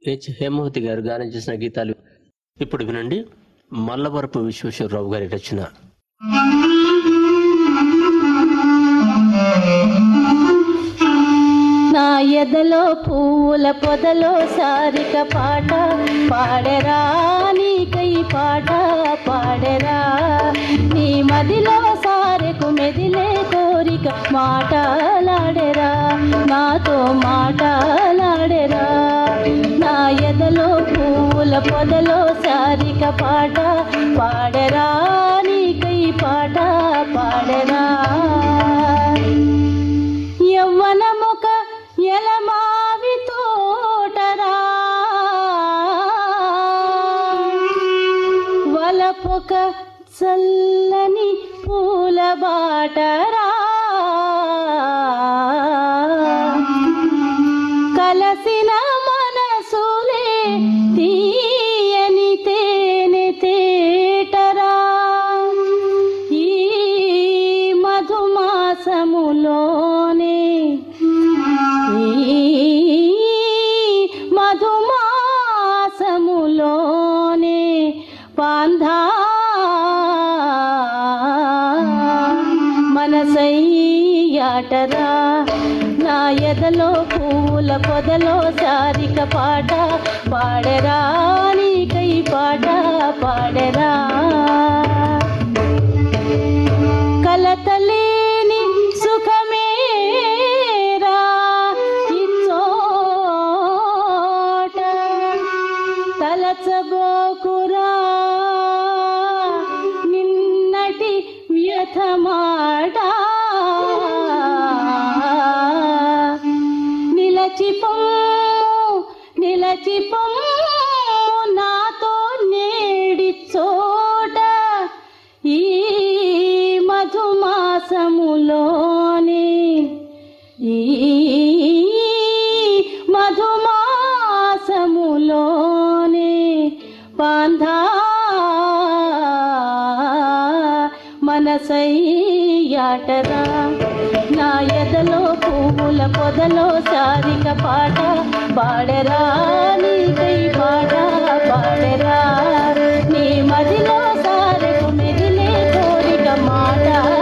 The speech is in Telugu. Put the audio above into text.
హెచ్ హేమవతి గారు గానం చేసిన గీతాలు ఇప్పుడు వినండి మల్లవరపు విశ్వేశ్వరరావు గారి రచన నా ఎదలో పూల పొదలో సారిక పాట పాడరా నీకై పాట పాడరా నీ మదిలో సారెకు మెదిలే కోరిక మాటలాడెరా నాతో మాటలాడెరా నా ఎదలో పూల పొదలో సారిక పాట పాడరా నీకై పాట పాడరా యవ్వనముక ఎలమావి తోటరా వలపొక చల్లని పూల బాటరా కలసిన మనసులే తీయని తేనె తేటరా ఈ మధుమాసములోనే ఈ మధుమాసములోనే పాంధా మనసయ్యాటరా నా ఎదలో పూల పొదలో సారిక పాట పాడరా నీకై పాట పాడరా కలతలేని సుఖమేరా ఇచ్చోట తలచబోకురా నిన్నటి వ్యథమాట నిలచిపొమ్ము నిలచిపొమ్ము నాతో నేడి చోట ఈ మధుమాసములోనే ఈ మధుమాసములోనే పాంధా మనసయ్యాటరా నా ఎదలో పువ్వుల పొదలో సారిక పాట పాడరా నీకై పాట పాడరా నీ మదిలో సారెకు మెదిలే కోరిక మాట